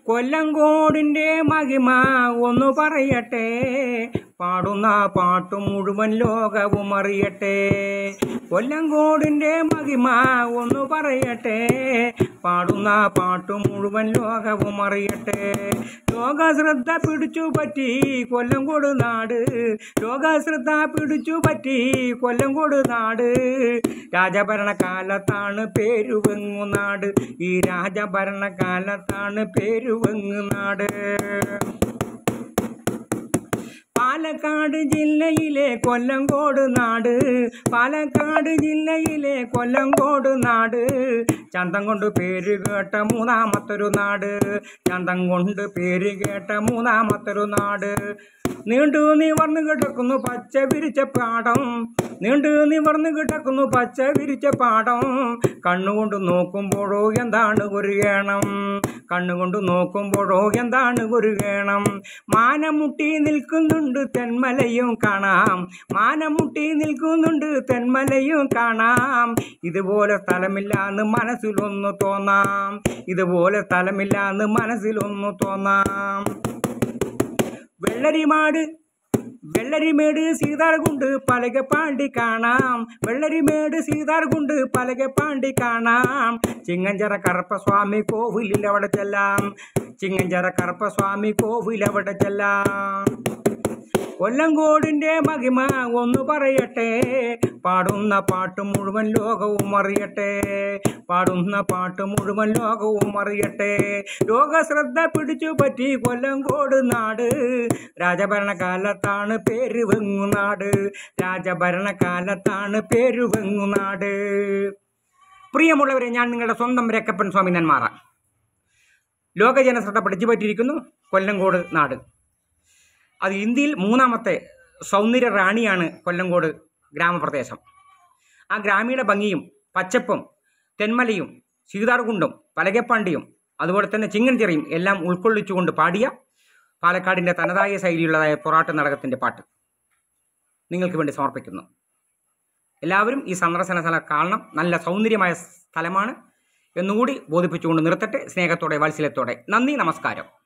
കൊല്ലങ്കോടിൻ്റെ മഹിമ ഒന്ന് പറയട്ടെ പാടുന്ന പാട്ട് മുഴുവൻ ലോകവും അറിയട്ടെ കൊല്ലങ്കോടിൻ്റെ മഹിമ ഒന്ന് പറയട്ടെ പാടുന്ന പാട്ട് മുഴുവൻ ലോകവും അറിയട്ടെ ലോകശ്രദ്ധ പിടിച്ചു പറ്റി കൊല്ലങ്കോട് നാട് ലോകശ്രദ്ധ പിടിച്ചു പറ്റി കൊല്ലങ്കോട് നാട് രാജഭരണകാലത്താണ് പേരുവെങ്ങു നാട് ഈ രാജഭരണകാലത്താണ് പേരുവെങ്ങു നാട് പാലക്കാട് ജില്ലയിലെ കൊല്ലങ്കോട് നാട് പാലക്കാട് ജില്ലയിലെ കൊല്ലങ്കോട് നാട് ചന്തം കൊണ്ട് പേര് കേട്ട മൂന്നാമത്തൊരു നാട് ചന്തം കൊണ്ട് പേര് കേട്ട മൂന്നാമത്തൊരു നാട് നീണ്ടു നിവർന്നു കിടക്കുന്നു പച്ച വിരിച്ച പാടം നീണ്ടു നിവർന്നു കിടക്കുന്നു പച്ച വിരിച്ച പാടം കണ്ണുകൊണ്ട് നോക്കുമ്പോഴോ എന്താണ് ഒരു ഗേണം കണ്ണുകൊണ്ട് നോക്കുമ്പോഴോ എന്താണ് ഒരു ഗേണം മാനമുട്ടി നിൽക്കുന്നുണ്ട് തെന്മലയും കാണാം മാനമുട്ടി നിൽക്കുന്നുണ്ട് തെന്മലയും കാണാം ഇതുപോലെ സ്ഥലമില്ലാന്ന് മനസ്സിലൊന്നു തോന്നാം ഇതുപോലെ സ്ഥലമില്ലാന്ന് മനസ്സിലൊന്നു തോന്നാം വെള്ളരിമാട് വെള്ളരിമേട് സീതാർകുണ്ട് പലകപ്പാണ്ടി കാണാം വെള്ളരിമേട് സീതാർകുണ്ട് പലകപ്പാണ്ടി കാണാം ചിങ്ങഞ്ചിറ കറുപ്പസ്വാമി കോവിലിൽ അവിടെ ചെല്ലാം ചിങ്ങഞ്ചിറ കറുപ്പസ്വാമി കോവിൽ അവിടെ ചെല്ലാം കൊല്ലങ്കോടിൻ്റെ മഹിമ ഒന്ന് പറയട്ടെ പാടുന്ന പാട്ട് മുഴുവൻ ലോകവും അറിയട്ടെ പാടുന്ന പാട്ട് മുഴുവൻ ലോകവും അറിയട്ടെ ലോകശ്രദ്ധ പിടിച്ചു പറ്റി കൊല്ലങ്കോട് നാട് രാജഭരണകാലത്താണ് പേര് വെങ്ങു നാട് രാജഭരണകാലത്താണ് പേര് വെങ്ങു നാട് പ്രിയമുള്ളവരെ ഞാൻ നിങ്ങളുടെ സ്വന്തം രക്കപ്പൻ സ്വാമി നന്മാറ ലോക ജനശ്രദ്ധ പിടിച്ചു പറ്റിയിരിക്കുന്നു കൊല്ലങ്കോട് നാട് അത് ഇന്ത്യയിൽ മൂന്നാമത്തെ സൗന്ദര്യ റാണിയാണ് കൊല്ലങ്കോട് ഗ്രാമപ്രദേശം ആ ഗ്രാമീണ ഭംഗിയും പച്ചപ്പും തെന്മലയും സീതാർകുണ്ടും പലകപ്പാണ്ടിയും അതുപോലെ തന്നെ ചിങ്ങൻചെറിയും എല്ലാം ഉൾക്കൊള്ളിച്ചുകൊണ്ട് പാടിയ പാലക്കാടിൻ്റെ തനതായ ശൈലിയുള്ളതായ പൊറാട്ട് നാടകത്തിൻ്റെ പാട്ട് നിങ്ങൾക്ക് വേണ്ടി സമർപ്പിക്കുന്നു എല്ലാവരും ഈ സന്ദർശന സ്ഥലം കാണണം നല്ല സൗന്ദര്യമായ സ്ഥലമാണ് എന്നുകൂടി ബോധിപ്പിച്ചുകൊണ്ട് നിർത്തട്ടെ സ്നേഹത്തോടെ വാത്സല്യത്തോടെ നന്ദി നമസ്കാരം